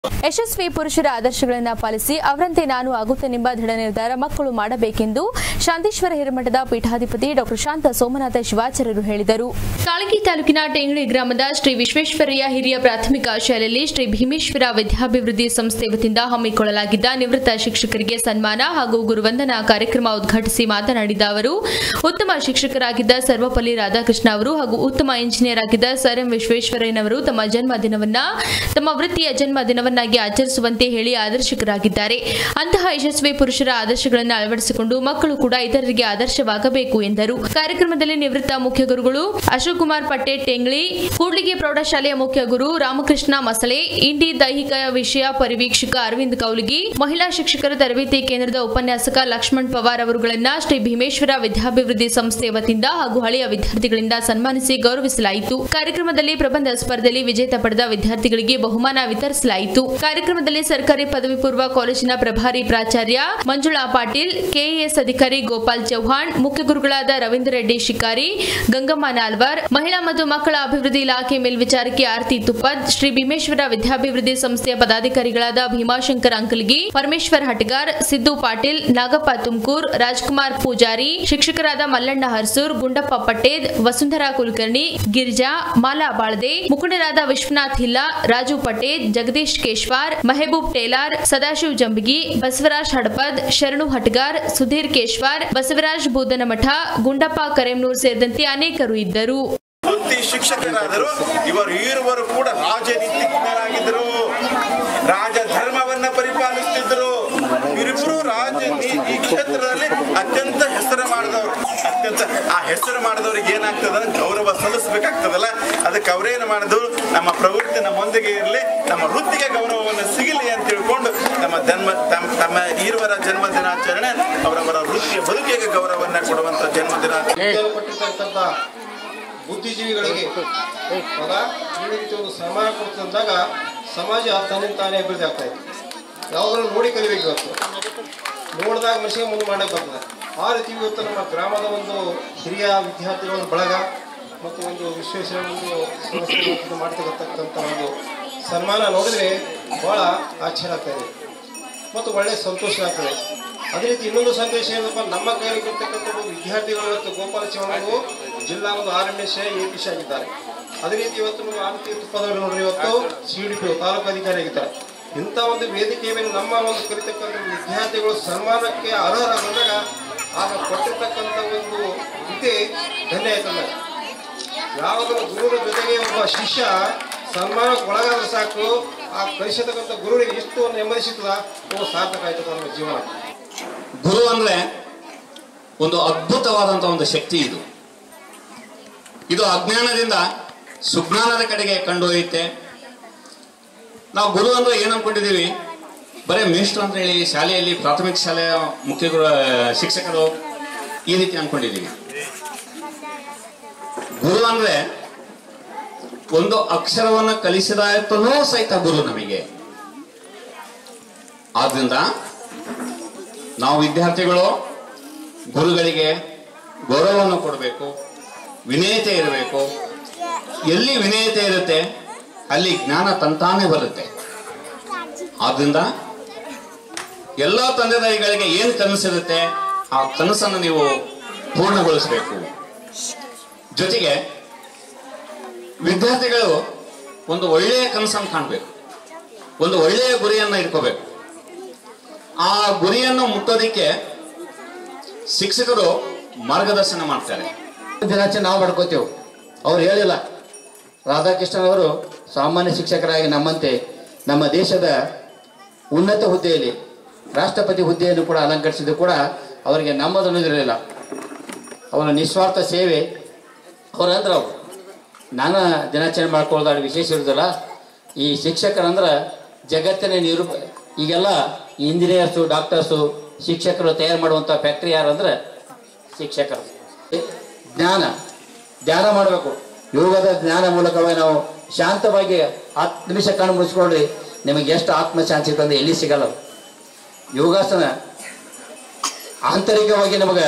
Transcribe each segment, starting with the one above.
ಯಶಸ್ವಿ ಪುರುಷರ ಆದರ್ಶಗಳನ್ನು ಪಾಲಿಸಿ ಅವರಂತೆ ನಾನು ಆಗುತ್ತೇನೆಂಬ ದೃಢ ನಿರ್ಧಾರ ಮಕ್ಕಳು ಮಾಡಬೇಕೆಂದು ಶಾಂತೇಶ್ವರ ಹಿರೇಮಠದ ಪೀಠಾಧಿಪತಿ ಡಾಕ್ಟರ್ ಶಾಂತ ಸೋಮನಾಥ ಶಿವಾಚಾರ್ಯರು ಹೇಳಿದರು ಕಾಳಗಿ ತಾಲೂಕಿನ ಟೆಂಗಳಿ ಗ್ರಾಮದ ಶ್ರೀ ವಿಶ್ವೇಶ್ವರಯ್ಯ ಹಿರಿಯ ಪ್ರಾಥಮಿಕ ಶಾಲೆಯಲ್ಲಿ ಶ್ರೀ ಭೀಮೇಶ್ವರ ವಿದ್ಯಾಭಿವೃದ್ಧಿ ಸಂಸ್ಥೆ ವತಿಯಿಂದ ಹಮ್ಮಿಕೊಳ್ಳಲಾಗಿದ್ದ ನಿವೃತ್ತ ಶಿಕ್ಷಕರಿಗೆ ಸನ್ಮಾನ ಹಾಗೂ ಗುರುವಂದನಾ ಕಾರ್ಯಕ್ರಮ ಉದ್ಘಾಟಿಸಿ ಮಾತನಾಡಿದ ಅವರು ಉತ್ತಮ ಶಿಕ್ಷಕರಾಗಿದ್ದ ಸರ್ವಪಲ್ಲಿ ರಾಧಾಕೃಷ್ಣ ಅವರು ಹಾಗೂ ಉತ್ತಮ ಇಂಜಿನಿಯರ್ ಆಗಿದ್ದ ಸರ್ ಎಂ ವಿಶ್ವೇಶ್ವರಯ್ಯನವರು ತಮ್ಮ ಜನ್ಮ ದಿನವನ್ನ ತಮ್ಮ ವೃತ್ತಿಯ ಜನ್ಮ ದಿನವನ್ನಾಗಿ ಆಚರಿಸುವಂತೆ ಹೇಳಿ ಆದರ್ಶಕರಾಗಿದ್ದಾರೆ ಅಂತಹ ಯಶಸ್ವಿ ಪುರುಷರ ಆದರ್ಶಗಳನ್ನು ಅಳವಡಿಸಿಕೊಂಡು ಮಕ್ಕಳು ಕೂಡ ಇತರರಿಗೆ ಆದರ್ಶವಾಗಬೇಕು ಎಂದರು ಕಾರ್ಯಕ್ರಮದಲ್ಲಿ ನಿವೃತ್ತ ಮುಖ್ಯ ಗುರುಗಳು ಅಶೋಕ್ ಕುಮಾರ್ ಪಟ್ಟೆ ಟೆಂಗ್ಳಿ ಕೂಡ್ಲಿಗಿ ಪ್ರೌಢಶಾಲೆಯ ಮುಖ್ಯ ಗುರು ರಾಮಕೃಷ್ಣ ಮಸಳೆ ಇಂಡಿ ದೈಹಿಕ ವಿಷಯ ಪರಿವೀಕ್ಷಕ ಅರವಿಂದ್ ಕೌಲಿಗಿ ಮಹಿಳಾ ಶಿಕ್ಷಕರ ತರಬೇತಿ ಕೇಂದ್ರದ ಉಪನ್ಯಾಸಕ ಲಕ್ಷ್ಮಣ್ ಪವಾರ್ ಅವರುಗಳನ್ನ ಶ್ರೀ ಭೀಮೇಶ್ವರ ವಿದ್ಯಾಭಿವೃದ್ಧಿ ಸಂಸ್ಥೆ ವತಿಯಿಂದ ಹಾಗೂ ಹಳೆಯ ವಿದ್ಯಾರ್ಥಿಗಳಿಂದ ಸನ್ಮಾನಿಸಿ ಗೌರವಿಸಲಾಯಿತು ಕಾರ್ಯಕ್ರಮದಲ್ಲಿ ಪ್ರಬಂಧ ಸ್ಪರ್ಧೆಯಲ್ಲಿ ವಿಜೇತ ಪಡೆದ ವಿದ್ಯಾರ್ಥಿಗಳಿಗೆ ಬಹುಮಾನ ವಿತರಿಸಲಾಯಿತು ಕಾರ್ಯಕ್ರಮದಲ್ಲಿ ಸರ್ಕಾರಿ ಪದವಿ ಪೂರ್ವ ಕಾಲೇಜಿನ ಪ್ರಭಾರಿ ಪ್ರಾಚಾರ್ಯ ಮಂಜುಳಾ ಪಾಟೀಲ್ ಕೆಎಎಸ್ ಅಧಿಕಾರಿ ಗೋಪಾಲ್ ಚೌಹಾಣ್ ಮುಖ್ಯ ಗುರುಗಳಾದ ರವೀಂದ್ರ ರೆಡ್ಡಿ ಶಿಕಾರಿ ಗಂಗಮ್ಮ ನಾಲ್ವರ್ ಮಹಿಳಾ ಮತ್ತು ಮಕ್ಕಳ ಅಭಿವೃದ್ಧಿ ಇಲಾಖೆ ಮೇಲ್ವಿಚಾರಕಿ ಆರತಿ ತುಪ್ಪದ್ ಶ್ರೀ ಭೀಮೇಶ್ವರ ವಿದ್ಯಾಭಿವೃದ್ಧಿ ಸಂಸ್ಥೆಯ ಪದಾಧಿಕಾರಿಗಳಾದ ಭೀಮಾಶಂಕರ್ ಅಂಕಲ್ಗಿ ಪರಮೇಶ್ವರ್ ಹಟ್ಗಾರ್ ಸಿದ್ದು ಪಾಟೀಲ್ ನಾಗಪ್ಪ ತುಮಕೂರ್ ರಾಜ್ಕುಮಾರ್ ಪೂಜಾರಿ ಶಿಕ್ಷಕರಾದ ಮಲ್ಲಣ್ಣ ಹರ್ಸೂರ್ ಗುಂಡಪ್ಪ ಪಟೇದ್ ವಸುಂಧರಾ ಕುಲಕರ್ಣಿ ಗಿರಿಜಾ ಮಾಲಾ ಬಾಳ್ದೆ ಮುಖಂಡರಾದ ವಿಶ್ವನಾಥ್ ಹಿಲ್ಲಾ ರಾಜು ಪಟೇದ್ ಜಗದೀಶ್ ಕೇಶ್ವಾರ್ ಮೆಹಬೂಬ್ ಟೇಲಾರ್ ಸದಾಶಿವ್ ಜಂಬಗಿ ಬಸವರಾಜ್ ಹಡಪದ್ ಶರಣು ಹಟ್ಗಾರ್ ಸುಧೀರ್ ಕೇಶ್ವಾರ್ ಬಸವರಾಜ್ ಬೂದನಮಠ ಗುಂಡಪ್ಪ ಕರೆಮ್ನೂರ್ ಸೇರಿದಂತೆ ಅನೇಕರು ಇದ್ದರು ವೃತ್ತಿ ಶಿಕ್ಷಕರಾದರು ಇವರು ಈರುವರು ಕೂಡ ರಾಜನೀತಿಜ್ಞರಾಗಿದ್ದರು ರಾಜ ಧರ್ಮವನ್ನ ಪರಿಪಾಲಿಸುತ್ತಿದ್ದರು ಇವರಿಬ್ಬರು ರಾಜನೀತಿ ಕ್ಷೇತ್ರದಲ್ಲಿ ಅತ್ಯಂತ ಹೆಸರು ಮಾಡಿದವರು ಅತ್ಯಂತ ಆ ಹೆಸರು ಮಾಡಿದವ್ರಿಗೆ ಏನಾಗ್ತದ ಗೌರವ ಸಲ್ಲಿಸಬೇಕಾಗ್ತದಲ್ಲ ಅದಕ್ಕೆ ಅವರೇನು ಮಾಡಿದ್ರು ನಮ್ಮ ಪ್ರವೃತ್ತಿ ನಮ್ಮೊಂದಿಗೆ ಇರಲಿ ನಮ್ಮ ವೃತ್ತಿಗೆ ಗೌರವವನ್ನು ಸಿಗಲಿ ಅಂತ ತಿಳ್ಕೊಂಡು ನಮ್ಮ ಜನ್ಮ ತಮ್ಮ ತಮ್ಮ ಈರುವರ ಜನ್ಮ ದಿನಾಚರಣೆ ಅವರವರ ವೃತ್ತಿಯ ಬದುಕಿಗೆ ಗೌರವವನ್ನು ಕೊಡುವಂತ ಜನ್ಮ ದಿನಾಚರಣೆ ಕೊಟ್ಟಿರ್ತಕ್ಕಂಥ ಬುದ್ಧಿಜೀವಿಗಳಿಗೆ ಮಗ ಈ ರೀತಿ ಒಂದು ಸನ್ಮಾನ ಕೊಡ್ತಂದಾಗ ಸಮಾಜ ತನ್ನಿಂದ ತಾನೇ ಅಭಿವೃದ್ಧಿ ಆಗ್ತಾ ಇದೆ ಯಾವಾಗಲೂ ನೋಡಿ ಕಲಿಬೇಕು ಇವತ್ತು ನೋಡಿದಾಗ ಮನುಷ್ಯ ಮುಂದೆ ಮಾಡಕ್ಕೆ ಬರ್ತದೆ ಆ ರೀತಿ ಇವತ್ತು ನಮ್ಮ ಗ್ರಾಮದ ಒಂದು ಹಿರಿಯ ವಿದ್ಯಾರ್ಥಿಗಳ ಒಂದು ಬಳಗ ಮತ್ತು ಒಂದು ವಿಶ್ವೇಶ್ವರ ಒಂದು ಸಂಸ್ಥೆ ಮಾಡ್ತಕ್ಕಂಥ ಒಂದು ಸನ್ಮಾನ ನೋಡಿದ್ರೆ ಬಹಳ ಆಶ್ಚರ್ಯ ಆಗ್ತಾ ಇದೆ ಮತ್ತು ಒಳ್ಳೆಯ ಸಂತೋಷ ಆಗ್ತದೆ ಅದೇ ರೀತಿ ಇನ್ನೊಂದು ಸಂದೇಶ ಏನಪ್ಪ ನಮ್ಮ ಕೈಯಲ್ಲಿ ಇರ್ತಕ್ಕಂಥ ಒಂದು ವಿದ್ಯಾರ್ಥಿಗಳು ಇವತ್ತು ಗೋಪಾಲ ಚೌಹಾಣರು ಜಿಲ್ಲಾ ಒಂದು R M S A P C ಆಗಿದ್ದಾರೆ ಅದೇ ರೀತಿ ಇವತ್ತು ನಮ್ಮ ಆರತಿ ಪದವಿ ನೋಡ್ರಿ ಇವತ್ತು ಸಿ ಡಿ ಪಿ ತಾಲೂಕು ಅಧಿಕಾರಿ ಆಗಿದ್ದಾರೆ ಇಂಥ ಒಂದು ವೇದಿಕೆಯ ಮೇಲೆ ನಮ್ಮ ಒಂದು ಕಲಿತಕ್ಕಂಥ ವಿದ್ಯಾರ್ಥಿಗಳು ಸನ್ಮಾನಕ್ಕೆ ಅರ್ಹರಾದಾಗ ಆಗ ಕೊಟ್ಟಿರ್ತಕ್ಕಂಥ ಒಂದು ವಿದ್ಯೆ ಧನ್ಯ ಆಯ್ತಂದ್ರೆ ಯಾವಾಗಲೂ ಗುರುವಿನ ಜೊತೆಗೆ ಒಬ್ಬ ಶಿಷ್ಯ ಸನ್ಮಾನಕ್ಕೆ ಒಳಗಾದ್ರೆ ಸಾಕು ಆ ಕಲಿಸತಕ್ಕಂಥ ಗುರುವಿಗೆ ಎಷ್ಟು ಒಂದು ನೆಮ್ಮದಿ ಸಿಗ್ತದ ಅವು ಸಾರ್ಥಕ ಆಯ್ತದ ನಮ್ಮ ಜೀವನ ಗುರು ಅಂದ್ರೆ ಒಂದು ಅದ್ಭುತವಾದಂಥ ಒಂದು ಶಕ್ತಿ ಇದು ಇದು ಅಜ್ಞಾನದಿಂದ ಸುಜ್ಞಾನದ ಕಡೆಗೆ ಕಂಡೊಯ್ಯುತ್ತೆ ನಾವು ಗುರು ಅಂದ್ರೆ ಏನು ಅನ್ಕೊಂಡಿದೀವಿ ಬರೀ ಮೇಷ್ಟ್ರು ಅಂತ ಹೇಳಿ ಶಾಲೆಯಲ್ಲಿ ಪ್ರಾಥಮಿಕ ಶಾಲೆಯ ಮುಖ್ಯ ಗುರು ಶಿಕ್ಷಕರು ಈ ರೀತಿ ಅನ್ಕೊಂಡಿದೀವಿ ಗುರು ಅಂದ್ರೆ ಒಂದು ಅಕ್ಷರವನ್ನು ಕಲಿಸಿದಾಯತನೂ ಸಹಿತ ಗುರು ನಮಗೆ ಆದ್ರಿಂದ ನಾವು ವಿದ್ಯಾರ್ಥಿಗಳು ಗುರುಗಳಿಗೆ ಗೌರವವನ್ನು ಕೊಡಬೇಕು ವಿನಯತೆ ಇರಬೇಕು ಎಲ್ಲಿ ವಿನಯತೆ ಇರುತ್ತೆ ಅಲ್ಲಿ ಜ್ಞಾನ ತಂತಾನೇ ಬರುತ್ತೆ ಆದ್ರಿಂದ ಎಲ್ಲ ತಂದೆ ತಾಯಿಗಳಿಗೆ ಏನು ಕನಸಿರುತ್ತೆ ಆ ಕನಸನ್ನು ನೀವು ಪೂರ್ಣಗೊಳಿಸಬೇಕು ಜೊತೆಗೆ ವಿದ್ಯಾರ್ಥಿಗಳು ಒಂದು ಒಳ್ಳೆಯ ಕನಸನ್ನು ಕಾಣಬೇಕು ಒಂದು ಒಳ್ಳೆಯ ಗುರಿಯನ್ನು ಇಟ್ಕೋಬೇಕು ಆ ಗುರಿಯನ್ನು ಮುಟ್ಟೋದಿಕ್ಕೆ ಶಿಕ್ಷಕರು ಮಾರ್ಗದರ್ಶನ ಮಾಡ್ತಾರೆ ದಿನಾಚರಣೆ ನಾವು ಮಾಡ್ಕೋತೇವೆ ಅವ್ರು ಹೇಳಿಲ್ಲ ರಾಧಾಕೃಷ್ಣನ್ ಅವರು ಸಾಮಾನ್ಯ ಶಿಕ್ಷಕರಾಗಿ ನಮ್ಮಂತೆ ನಮ್ಮ ದೇಶದ ಉನ್ನತ ಹುದ್ದೆಯಲ್ಲಿ ರಾಷ್ಟ್ರಪತಿ ಹುದ್ದೆಯನ್ನು ಕೂಡ ಅಲಂಕರಿಸಿದ್ದು ಕೂಡ ಅವರಿಗೆ ನಮ್ಮದನ್ನೋದಿರಲಿಲ್ಲ ಅವರ ನಿಸ್ವಾರ್ಥ ಸೇವೆ ಅವ್ರು ಅಂದ್ರೆ ಅವರು ನಾನು ದಿನಾಚರಣೆ ಮಾಡ್ಕೊಳ್ಳೋದಾದ್ರೆ ವಿಶೇಷ ಇರೋದಿಲ್ಲ ಈ ಶಿಕ್ಷಕರಂದ್ರೆ ಜಗತ್ತಿನ ನಿರೂಪ ಈಗೆಲ್ಲ ಇಂಜಿನಿಯರ್ಸು ಡಾಕ್ಟರ್ಸು ಶಿಕ್ಷಕರು ತಯಾರು ಮಾಡುವಂಥ ಫ್ಯಾಕ್ಟ್ರಿ ಯಾರಂದ್ರೆ ಶಿಕ್ಷಕರು ಜ್ಞಾನ ಧ್ಯಾನ ಮಾಡಬೇಕು ಯೋಗದ ಜ್ಞಾನ ಮೂಲಕವೇ ನಾವು ಶಾಂತವಾಗಿ ಹತ್ತು ನಿಮಿಷ ಕಣ್ಣು ಮುಚ್ಕೊಳ್ಳಿ ನಿಮಗೆ ಎಷ್ಟು ಆತ್ಮಶಾಂತಿ ಸಿಗ್ತದೆ ಎಲ್ಲಿ ಸಿಗಲ್ಲ ಅದು. ಯೋಗಾಸನ ಆಂತರಿಕವಾಗಿ ನಮಗೆ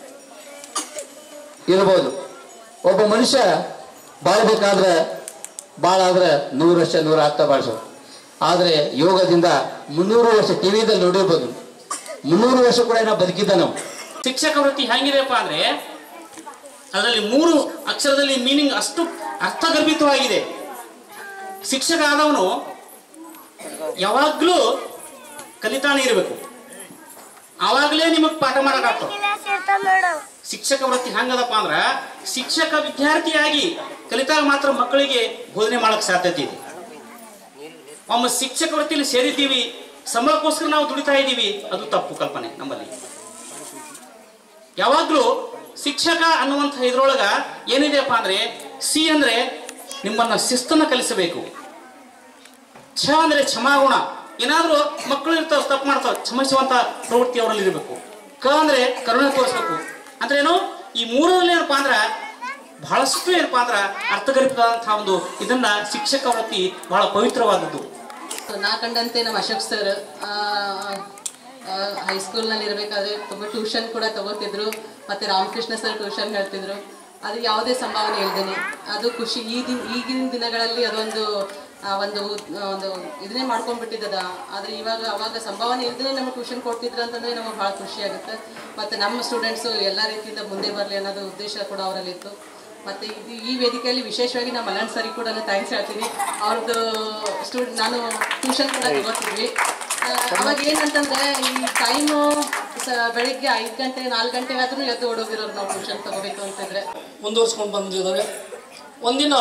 ಇರ್ಬೋದು ಒಬ್ಬ ಮನುಷ್ಯ ಬಾಳ್ಬೇಕಾದ್ರೆ ಭಾಳ ಆದ್ರೆ ನೂರು ವರ್ಷ ನೂರ ಹತ್ತ ಬಾಳಿಸೋ ಆದರೆ ಯೋಗದಿಂದ ಮುನ್ನೂರು ವರ್ಷ ಟಿ ವಿದಲ್ಲಿ ನೋಡಿರ್ಬೋದು ಮುನ್ನೂರು ವರ್ಷ ಕೂಡ ನಾವು ಬದುಕಿದ್ದ ನಾವು ಶಿಕ್ಷಕ ವೃತ್ತಿ ಹೆಂಗಿದೆಯಪ್ಪ ಅಂದ್ರೆ ಅದರಲ್ಲಿ ಮೂರು ಅಕ್ಷರದಲ್ಲಿ ಮೀನಿಂಗ್ ಅಷ್ಟು ಅರ್ಥಗರ್ಭಿತವಾಗಿದೆ ಶಿಕ್ಷಕ ಆದವನು ಯಾವಾಗ್ಲೂ ಕಲಿತಾನೆ ಇರಬೇಕು ಆವಾಗಲೇ ನಿಮಗೆ ಪಾಠ ಮಾಡಕ್ಕಾಗ್ತದೆ ಶಿಕ್ಷಕ ವೃತ್ತಿ ಹೆಂಗದಪ್ಪ ಅಂದ್ರ ಶಿಕ್ಷಕ ವಿದ್ಯಾರ್ಥಿಯಾಗಿ ಕಲಿತಾಗ ಮಾತ್ರ ಮಕ್ಕಳಿಗೆ ಬೋಧನೆ ಮಾಡಕ್ ಸಾಧ್ಯತೆ ಇದೆ ಒಮ್ಮೆ ಶಿಕ್ಷಕ ವೃತ್ತಿಯಲ್ಲಿ ಸೇರಿದ್ದೀವಿ ಸಂಬಳಕ್ಕೋಸ್ಕರ ನಾವು ದುಡಿತಾ ಇದ್ದೀವಿ ಅದು ತಪ್ಪು ಕಲ್ಪನೆ ನಮ್ಮಲ್ಲಿ ಯಾವಾಗ್ಲೂ ಶಿಕ್ಷಕ ಅನ್ನುವಂಥ ಇದ್ರೊಳಗ ಏನಿದೆಯಪ್ಪ ಅಂದ್ರೆ ಸಿ ಅಂದ್ರೆ ನಿಮ್ಮನ್ನ ಶಿಸ್ತನ್ನ ಕಲಿಸಬೇಕು ಛ ಅಂದ್ರೆ ಕ್ಷಮಾಗುಣ ಏನಾದ್ರೂ ಮಕ್ಕಳು ಇರ್ತಾವ ತಪ್ಪು ಮಾಡ್ತಾವ ಕ್ಷಮಿಸುವಂತ ಪ್ರವೃತ್ತಿ ಅವರಲ್ಲಿ ಇರಬೇಕು ಕ ಅಂದ್ರೆ ಕರುಣೆ ತೋರಿಸ್ಬೇಕು ಅಂದ್ರೆ ಏನು ಈ ಮೂರರಲ್ಲಿ ಏನಪ್ಪಾ ಅಂದ್ರ ಬಹಳಷ್ಟು ಏನಪ್ಪಾ ಅಂದ್ರ ಅರ್ಥಗರ್ಭಿತವಾದಂತಹ ಒಂದು ಇದನ್ನ ಶಿಕ್ಷಕ ವೃತ್ತಿ ಬಹಳ ಪವಿತ್ರವಾದದ್ದು ನಾ ಕಂಡಂತೆ ನಮ್ಮ ಅಶೋಕ್ ಸರ್ ಹೈಸ್ಕೂಲ್ನಲ್ಲಿ ಇರಬೇಕಾದ್ರೆ ತುಂಬ ಟ್ಯೂಷನ್ ಕೂಡ ತಗೋತಿದ್ರು ಮತ್ತೆ ರಾಮಕೃಷ್ಣ ಸರ್ ಟ್ಯೂಷನ್ ಹೇಳ್ತಿದ್ರು ಅದು ಯಾವುದೇ ಸಂಭಾವನೆ ಇಲ್ದೇನೆ ಅದು ಖುಷಿ ಈ ದಿನ ಈಗಿನ ದಿನಗಳಲ್ಲಿ ಅದೊಂದು ಆ, ಒಂದು ಆ, ಒಂದು ಇದನ್ನೇ ಮಾಡ್ಕೊಂಡ್ಬಿಟ್ಟಿದ್ದದ ಆದ್ರೆ ಇವಾಗ ಅವಾಗ ಸಂಭಾವನೆ ಇಲ್ದೇ ನಮಗೆ ಟ್ಯೂಷನ್ ಕೊಡ್ತಿದ್ರು ಅಂತಂದ್ರೆ ನಮಗೆ ಭಾಳ ಖುಷಿ ಆಗುತ್ತೆ ಮತ್ತೆ ನಮ್ಮ ಸ್ಟೂಡೆಂಟ್ಸು ಎಲ್ಲ ರೀತಿಯಿಂದ ಮುಂದೆ ಬರಲಿ ಅನ್ನೋದು ಉದ್ದೇಶ ಕೂಡ ಅವರಲ್ಲಿತ್ತು ಮತ್ತೆ ಇದು ಈ ವೇದಿಕೆಯಲ್ಲಿ ವಿಶೇಷವಾಗಿ ನಮ್ಮ ಮಲ್ಲಣ್ಣ ಸರಿಗೆ ಕೂಡ ಥ್ಯಾಂಕ್ಸ್ ಹೇಳ್ತೀನಿ ಅವ್ರದ್ದು ಸ್ಟೂಡೆಂಟ್ ನಾನು ಟ್ಯೂಷನ್ ಕೂಡ ತಗೋತಿದ್ವಿ ಆ, ಅವಾಗ ಏನಂತಂದ್ರೆ ಈ ಟೈಮು ಬೆಳಿಗ್ಗೆ ಐದು ಗಂಟೆ ನಾಲ್ಕು ಗಂಟೆ ಆದ್ರೂ ಎದ್ದು ಓಡೋಗಿರೋರು ನಾವು ಟ್ಯೂಷನ್ ತಗೋಬೇಕು ಅಂತಿದ್ರೆ ಮುಂದುವರ್ಸ್ಕೊಂಡು ಬಂದಿದ್ದಾರೆ ಒಂದಿನ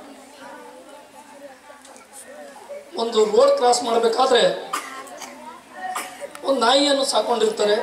ಒಂದು ರೋಡ್ ಕ್ರಾಸ್ ಮಾಡಬೇಕಾದ್ರೆ ಒಂದು ನಾಯಿಯನ್ನು ಸಾಕೊಂಡಿರ್ತಾರೆ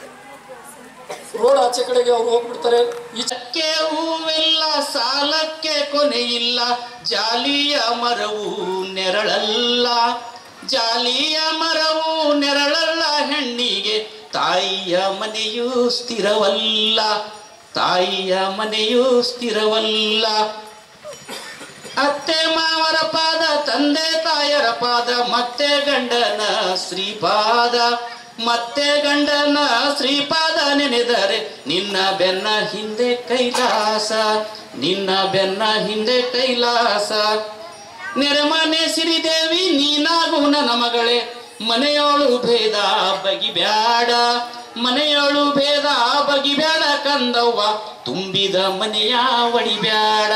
ರೋಡ್ ಆಚೆ ಕಡೆಗೆ ಅವ್ರು ಹೋಗ್ಬಿಡ್ತಾರೆ ಈಚೆ ಚಕ್ಕೆ ಹೂವೆಲ್ಲ ಸಾಲಕ್ಕೆ ಕೊನೆಯಿಲ್ಲ ಜಾಲಿಯ ಮರವು ನೆರಳಲ್ಲ ಜಾಲಿಯ ಮರವು ನೆರಳಲ್ಲ ಹೆಣ್ಣಿಗೆ ತಾಯಿಯ ಮನೆಯೂ ಸ್ಥಿರವಲ್ಲ ತಾಯಿಯ ಮನೆಯೂ ಸ್ಥಿರವಲ್ಲ ಅತ್ತೆ ಮಾವರ ಪಾದ ತಂದೆ ತಾಯರ ಪಾದ ಮತ್ತೆ ಗಂಡನ ಶ್ರೀಪಾದ ಮತ್ತೆ ಗಂಡನ ಶ್ರೀಪಾದ ನೆನೆದರೆ ನಿನ್ನ ಬೆನ್ನ ಹಿಂದೆ ಕೈಲಾಸ ನಿನ್ನ ಬೆನ್ನ ಹಿಂದೆ ಕೈಲಾಸ ನೆರೆಮನೆ ಸಿರಿದೇವಿ ನೀನಾಗು ನನ್ನ ಮಗಳೇ ಮನೆಯೋಳು ಭೇದ ಬಗಿಬ್ಯಾಡ ಮನೆಯೋಳು ಭೇದ ಬಗಿಬ್ಯಾಡ ಕಂದವ್ವ ತುಂಬಿದ ಮನೆಯ ಒಡಿಬ್ಯಾಡ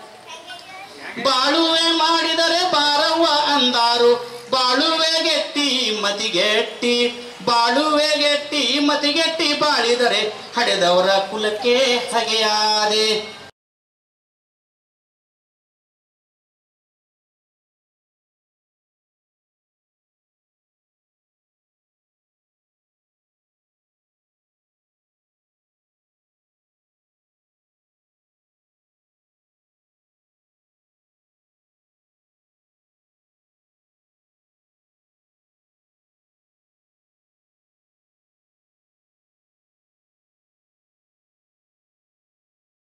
ಬಾಳುವೆ ಮಾಡಿದರೆ ಬಾರವ್ವ ಅಂದಾರು ಬಾಳುವೆ ಗೆಟ್ಟಿ ಮತಿಗೆಟ್ಟಿ ಬಾಳುವೆ ಗೆಟ್ಟಿ ಮತಿಗೆಟ್ಟಿ ಬಾಳಿದರೆ ಹಡೆದವರ ಕುಲಕ್ಕೆ ಹಗೆಯಾದೆ